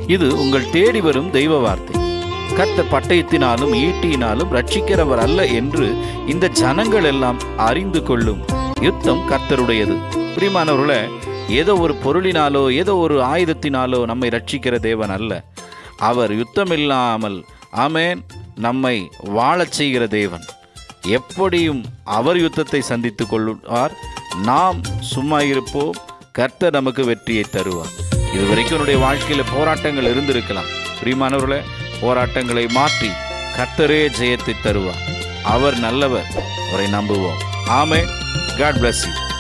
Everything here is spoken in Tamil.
இது உங்கள் தேடி வரும் தெய்வ வார்த்தை கர்த்தர் பட்டயத்தினாலும் ஈட்டியினாலும் ரட்சிக்கிறவர் அல்ல என்று இந்த ஜனங்கள் எல்லாம் அறிந்து கொள்ளும் யுத்தம் கர்த்தருடையது பிரியமானவர்களே ஏதோ ஒரு பொருளினாலோ ஏதோ ஒரு ஆயுதத்தினாலோ நம்மை ரட்சிக்கிற தேவன் அல்ல அவர் யுத்தமில்லாமல் ஆமேன் நம்மை வாழச் செய்கிற தேவன் எப்படியும் அவர் யுத்தத்தை சந்தித்துக் கொள்வார் நாம் சும்மா இருப்போம் கர்த்தர் நமக்கு வெற்றியை தருவார் இதுவரைக்கும் என்னுடைய வாழ்க்கையில் போராட்டங்கள் இருந்திருக்கலாம் பிரியமானவர்களே போராட்டங்களை மாற்றி கர்த்தரே ஜெயத்தை தருவார் அவர் நல்லவர் அவரை நம்புவோம் ஆமே காட் bless you